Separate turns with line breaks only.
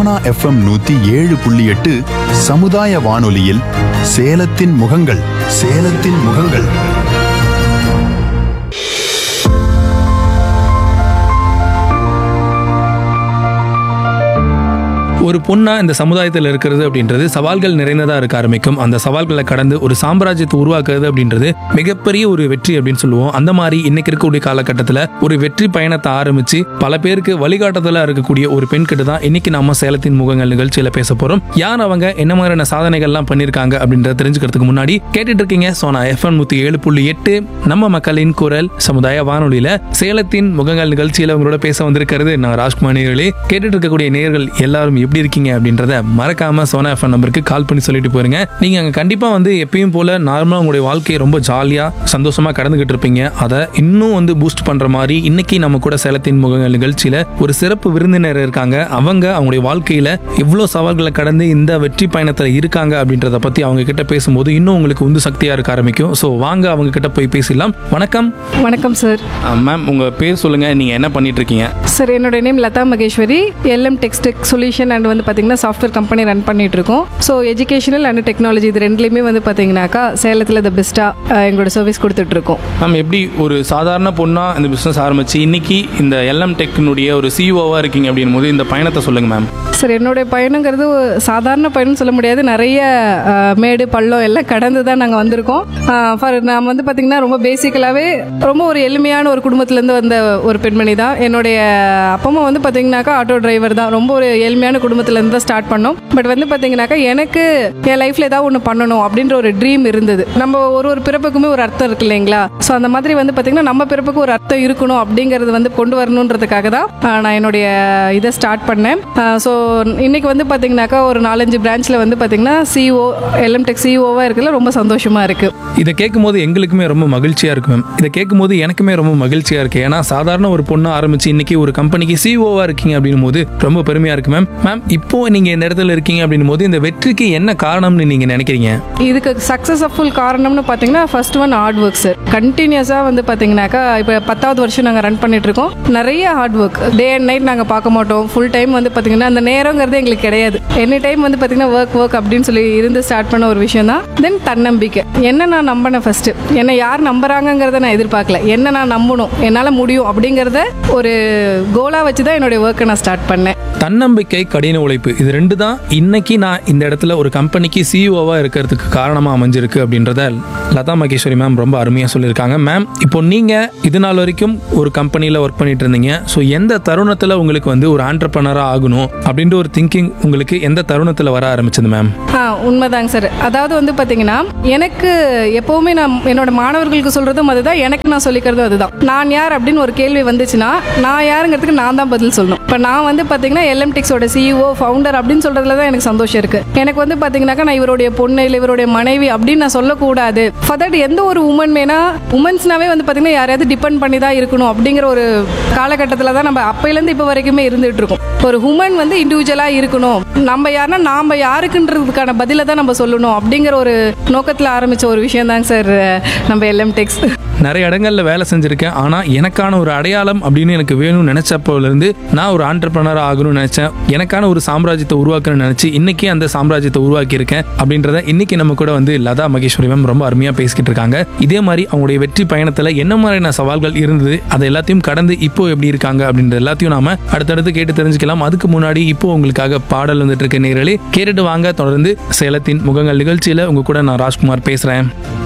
Sona FM நூத்தி ஏழு புள்ளி எட்டு சமுதாய வானொலியில் சேலத்தின் முகங்கள் சேலத்தின் முகங்கள்
ஒரு பொண்ணா இந்த சமுதாயத்தில் இருக்கிறது அப்படின்றது சவால்கள் நிறைந்ததா இருக்க ஆரம்பிக்கும் அந்த சவால்களை கடந்து ஒரு சாம்ராஜ்யத்தை உருவாக்குறது அப்படின்றது மிகப்பெரிய ஒரு வெற்றி அப்படின்னு சொல்லுவோம் அந்த மாதிரி இன்னைக்கு இருக்கக்கூடிய காலகட்டத்தில் ஒரு வெற்றி பயணத்தை ஆரம்பிச்சு பல பேருக்கு வழிகாட்டுதலா இருக்கக்கூடிய ஒரு பெண் கிட்ட தான் இன்னைக்கு நம்ம சேலத்தின் முகங்கள் நிகழ்ச்சியில பேச போறோம் யார் அவங்க என்ன மாதிரியான சாதனைகள்லாம் பண்ணியிருக்காங்க அப்படின்றத தெரிஞ்சுக்கிறதுக்கு முன்னாடி கேட்டுட்டு இருக்கீங்க சோனா எஃப்எம் நூத்தி ஏழு புள்ளி எட்டு நம்ம மக்களின் குரல் சமுதாய வானொலியில சேலத்தின் முகங்கள் நிகழ்ச்சியில உங்களோட பேச வந்திருக்கிறது நான் ராஜ்குமார் நேர்களே கேட்டுட்டு இருக்கக்கூடிய நேயர்கள் எல்லாரும் எப்படி இருக்கீங்க அப்படின்றத மறக்காம சோனா எஃப்எம் நம்பருக்கு கால் பண்ணி சொல்லிட்டு போயிருங்க நீங்க அங்க கண்டிப்பா வந்து எப்பயும் போல நார்மலா உங்களுடைய வாழ்க்கையை ரொம்ப ஜாலியா சந்தோஷமா கடந்துகிட்டு இருப்பீங்க அதை இன்னும் வந்து பூஸ்ட் பண்ற மாதிரி இன்னைக்கு நம்ம கூட சேலத்தின் முகங்கள் நிகழ்ச்சியில ஒரு சிறப்பு விருந்தினர் இருக்காங்க அவங்க அவங்களுடைய வாழ்க்கையில எவ்வளவு சவால்களை கடந்து இந்த வெற்றி பயணத்துல இருக்காங்க அப்படின்றத பத்தி அவங்க கிட்ட பேசும்போது இன்னும் உங்களுக்கு உந்து சக்தியா இருக்க ஆரம்பிக்கும் ஸோ வாங்க அவங்க கிட்ட போய் பேசலாம் வணக்கம்
வணக்கம் சார்
மேம் உங்க பேர் சொல்லுங்க நீங்க என்ன பண்ணிட்டு இருக்கீங்க
சார் என்னோட name Latha Maheswari L M Textech solution and வந்து பார்த்தீங்கன்னா சாஃப்ட்வேர் கம்பெனி ரன் பண்ணிட்டு இருக்கோம் ஸோ எஜுகேஷனல் அண்ட் டெக்னாலஜி இது ரெண்டுலேயுமே வந்து பார்த்தீங்கன்னாக்கா சேலத்தில் த பெஸ்ட்டாக எங்களோட சர்வீஸ் கொடுத்துட்ருக்கோம்
மேம் எப்படி ஒரு சாதாரண பொண்ணா இந்த பிசினஸ் ஆரம்பிச்சு இன்னைக்கு இந்த எல்எம் டெக்னுடைய ஒரு சிஓவா இருக்கீங்க அப்படின் போது இந்த பயணத்தை சொல்லுங்க மேம்
சார் என்னுடைய பயணங்கிறது ஒரு சாதாரண பயணம் சொல்ல முடியாது நிறைய அஹ், மேடு பள்ளம் எல்லாம் கடந்து தான் நாங்கள் வந்திருக்கோம் ஃபார் நான் வந்து பார்த்தீங்கன்னா ரொம்ப பேசிக்கலாகவே ரொம்ப ஒரு எளிமையான ஒரு குடும்பத்துலேருந்து வந்த ஒரு பெண்மணி தான் என்னுடைய அப்பா அம்மா வந்து பார்த்தீங்கன்னாக்கா ஆட்டோ டிரைவர் தான் ரொம்ப ஒரு ஏழ்மையான குடும்பத்துலேருந்து தான் ஸ்டார்ட் பண்ணோம் பட் வந்து பார்த்தீங்கன்னாக்கா எனக்கு என் லைஃப்பில் ஏதாவது ஒன்று பண்ணணும் அப்படின்ற ஒரு ட்ரீம் இருந்தது நம்ம ஒரு ஒரு பிறப்புக்குமே ஒரு அர்த்தம் இருக்கு இல்லைங்களா ஸோ அந்த மாதிரி வந்து பார்த்தீங்கன்னா நம்ம பிறப்புக்கு ஒரு அர்த்தம் இருக்கணும் அப்படிங்கிறது வந்து கொண்டு வரணுன்றதுக்காக தான் ஆஹ், நான் என்னுடைய இதை ஸ்டார்ட் பண்ணேன் ஸோ இன்னைக்கு வந்து பார்த்தீங்கன்னாக்கா ஒரு நாலஞ்சு பிரான்ச்சில் வந்து பார்த்தீங்கன்னா சிஓ எல்எம்டெக் சிஓவாக இருக்குல்ல ரொம்ப சந்தோஷமாக இருக்குது
இதை கேட்கும்போது எங்களுக்குமே ரொம்ப மகிழ்ச்சியா இருக்கு மேம் இதை கேட்கும்போது எனக்குமே ரொம்ப மகிழ்ச்சியா இருக்கு ஏன்னா சாதாரண ஒரு பொண்ணு ஆரம்பிச்சு இன்னைக்கு ஒரு கம்பெனிக்கு சிஓவா இருக்கீங்க அப்படின்னும் போது ரொம்ப பெருமையா இருக்கு மேம் மேம் இப்போ நீங்க இந்த இடத்துல இருக்கீங்க அப்படின்னும் போது இந்த வெற்றிக்கு என்ன காரணம்னு நீங்க நினைக்கிறீங்க
இதுக்கு சக்ஸஸ்ஃபுல் காரணம்னு பார்த்தீங்கன்னா first one hard work sir கண்டினியூஸாக வந்து பார்த்தீங்கன்னாக்கா இப்போ பத்தாவது வருஷம் நாங்கள் ரன் பண்ணிட்டு இருக்கோம் நிறைய hard work day and night நாங்கள் பார்க்க மாட்டோம் ஃபுல் டைம் வந்து பார்த்தீங்கன்னா அந்த நேரங்கிறது எங்களுக்கு கிடையாது எனி டைம் வந்து பார்த்தீங்கன்னா ஒர்க் ஒர்க் அப்படின்னு சொல்லி இருந்து ஸ்டார்ட் பண்ண ஒரு விஷயம் தான் தென் தன்னம்பிக்கை என்ன நான் நம்பினேன் ஃபர்ஸ்ட் என்னை யார் நம்புறாங்கங்கிறத நான் எதிர்பார்க்கல என்ன நான் நம்பணும் என்னால் முடியும் அப்படிங்கிறத ஒரு கோலாக வச்சு தான் என்னுடைய ஒர்க்கை நான் ஸ்டார்ட் பண்ணேன்
தன்னம்பிக்கை கடின உழைப்பு இது ரெண்டு தான் இன்னைக்கு நான் இந்த இடத்துல ஒரு கம்பெனிக்கு சிஇஓவா இருக்கிறதுக்கு காரணமா அமைஞ்சிருக்கு அப்படின்றத லதா மகேஸ்வரி மேம் ரொம்ப அருமையா சொல்லியிருக்காங்க மேம் இப்போ நீங்க இது நாள் வரைக்கும் ஒரு கம்பெனியில் ஒர்க் பண்ணிட்டு இருந்தீங்க ஸோ எந்த தருணத்தில் உங்களுக்கு வந்து ஒரு ஆண்டர்பனராக ஆகணும் அப்படின்ற ஒரு திங்கிங் உங்களுக்கு எந்த தருணத்தில் வர ஆரம்பிச்சது மேம்
ஆ உண்மைதாங்க சார் அதாவது வந்து பார்த்தீங்கன்னா எனக்கு எப்போவுமே நான் என்னோட மாணவர்களுக்கு சொல்கிறதும் அதுதான் எனக்கு நான் சொல்லிக்கிறதும் அதுதான் நான் யார் அப்படின்னு ஒரு கேள்வி வந்துச்சுன்னா நான் யாருங்கிறதுக்கு நான் தான் பதில் சொல்லணும் இப்போ நான் வந்து பார்த்தீங்கன்னா எல்எம்டிக்ஸோட சிஇஓ ஃபவுண்டர் அப்படின்னு சொல்கிறதுல தான் எனக்கு சந்தோஷம் இருக்குது எனக்கு வந்து பார்த்தீங்கன்னாக்கா நான் இவருடைய பொண்ணு இல்லை இவருடைய மனைவி அப்படின்னு நான் சொல்லக்கூடாது ஃபார் தட் எந்த ஒரு உமன் வேணா உமன்ஸ்னாவே வந்து பார்த்தீங்கன்னா யாரையாவது டிபெண்ட் பண்ணி தான் இருக்கணும் அப்படிங்கிற ஒரு காலகட்டத்தில் தான் நம்ம அப்பையிலேருந்து இப்போ வரைக்குமே இருந்துகிட்டு இருக்கோம் ஒரு உமன் வந்து இண்டிவிஜுவலாக இருக்கணும் நம்ம யாருன்னா நாம் யாருக்குன்றதுக்கான பதிலை தான் நம்ம சொல்லணும் அப்படிங்கிற ஒரு நோக்கத்தில் ஆரம்பித்த ஒரு விஷயம் தாங்க சார் நம்ம எல்எம் டெக்ஸ்
நிறைய இடங்கள்ல வேலை செஞ்சிருக்கேன் ஆனா எனக்கான ஒரு அடையாளம் அப்படின்னு எனக்கு வேணும்னு நினைச்சப்போல இருந்து நான் ஒரு ஆண்டர்பனர் ஆகணும்னு நினைச்சேன் எனக்கான ஒரு சாம்ராஜ்யத்தை உருவாக்கணும்னு நினைச்சு இன்னைக்கு அந்த சாம்ராஜ்யத்தை உருவாக்கி இருக்கேன் அப்படின்றத இன்னைக்கு நம்ம கூட வந்து லதா மகேஸ்வரி மேம் ரொம்ப அருமையா பேசிக்கிட்டு இருக்காங்க இதே மாதிரி அவங்களுடைய வெற்றி பயணத்துல என்ன மாதிரியான சவால்கள் இருந்தது அதை எல்லாத்தையும் கடந்து இப்போ எப்படி இருக்காங்க அப்படின்ற எல்லாத்தையும் நாம அடுத்தடுத்து கேட்டு தெரிஞ்சுக்கலாம் அதுக்கு முன்னாடி இப்போ உங்களுக்காக பாடல் வந்துட்டு இருக்க நேரலே கேட்டுட்டு வாங்க தொடர்ந்து சேலத்தின் முகங்கள் நிகழ்ச்சியில உங்க கூட நான் ராஜ்குமார் பேசுறேன்